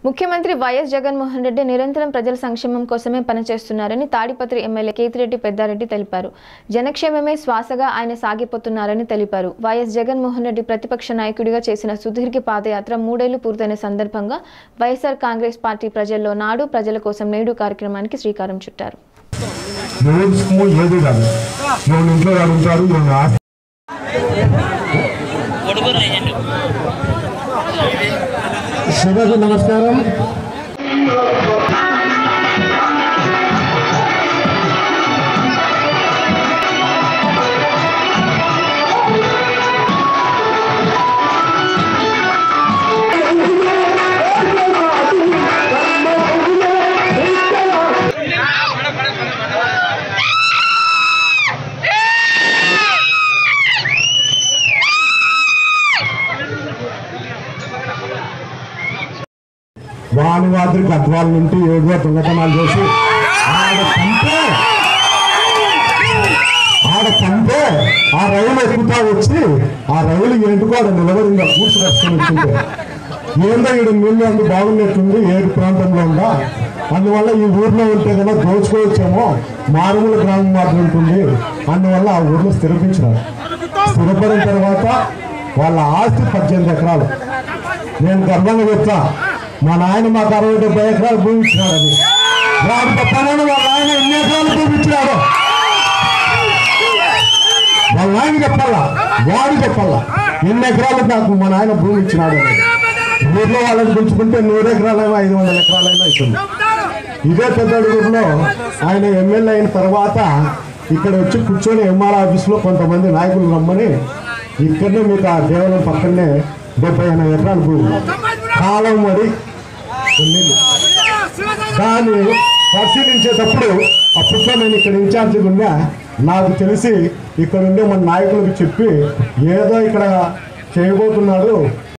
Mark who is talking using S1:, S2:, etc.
S1: ముఖ్యమంత్రి వైఎస్ జగన్మోహన్ రెడ్డి నిరంతరం ప్రజల సంక్షేమం కోసమే పనిచేస్తున్నారని తాడిపత్రి ఎమ్మెల్యే కేతిరెడ్డి పెద్దారెడ్డి తెలిపారు జనక్షేమమే శ్వాసగా ఆయన సాగిపోతున్నారని తెలిపారు వైఎస్ జగన్మోహన్ రెడ్డి ప్రతిపక్ష నాయకుడిగా చేసిన సుదీర్ఘ పాదయాత్ర మూడేళ్లు పూర్తయిన సందర్భంగా వైఎస్ఆర్ కాంగ్రెస్ పార్టీ ప్రజల్లో నాడు ప్రజల కోసం నేడు కార్యక్రమానికి శ్రీకారం చుట్టారు
S2: ఎవరికో ఏది కాదు ఎవరి ఇంట్లో అడుగుతారు ఎవరి ఆస్తి
S3: సభకు నమస్కారం
S2: వాని వాద్రి గద్వాల నుండి ఏడుగా దొంగతనాలు చేసి ఆడ పంపే ఆడ పంపే ఆ రైలు ఎక్కుతా వచ్చి ఆ రైలు ఎందుకు ఆడ నిలబడి ఇంకా కూర్చుని వస్తుంది వచ్చింది ఏందో ఈడు నీళ్ళు అందు బాగున్నట్టుంది ఏడు ప్రాంతంలో ఉందా అందువల్ల ఈ ఊర్లో ఉంటే కన్నా దోచుకోవచ్చేమో మారుమూల గ్రామం మాత్రం ఉంటుంది అందువల్ల ఆ ఊర్లో స్థిరపించినారు స్థిరపడిన తర్వాత వాళ్ళ ఆస్తి పద్దెనిమిది ఎకరాలు నేను గర్వంగా చెప్తా మా నాయన మాకు అరవై డెబ్బై ఎకరాలు భూమి ఇచ్చినాడని వాడు తప్పనని వాళ్ళ ఆయన ఎన్ని ఎకరాలు భూమి ఇచ్చినాడు వాళ్ళ నాయన చెప్పాలా వాడు చెప్పాలా ఎన్ని ఎకరాలు నాకు మా నాయన భూమి ఇచ్చినాడు అని ఊర్లో వాళ్ళని పిలుచుకుంటే నూరు ఎకరాలైనా ఐదు వందల ఎకరాలైనా ఇస్తుంది ఇదే పెద్ద ఊర్లో ఆయన ఎమ్మెల్యే అయిన తర్వాత ఇక్కడ వచ్చి కూర్చొని ఎంఆర్ ఆఫీస్లో కొంతమంది నాయకులు రమ్మని ఇక్కడనే మీకు ఆ దేవాలయం పక్కనే డెబ్బై ఎనభై ఎకరాల భూమి కాలం మరి ఉన్నది. దాన్ని పరిశీలించేటప్పుడు అప్పట్లో నేను ఇక్కడ ఇన్ఛార్జిగా ఉన్నా నాకు తెలిసి ఇక్కడ ఉండే మన నాయకులకు చెప్పి ఏదో ఇక్కడ చేయబోతున్నాడు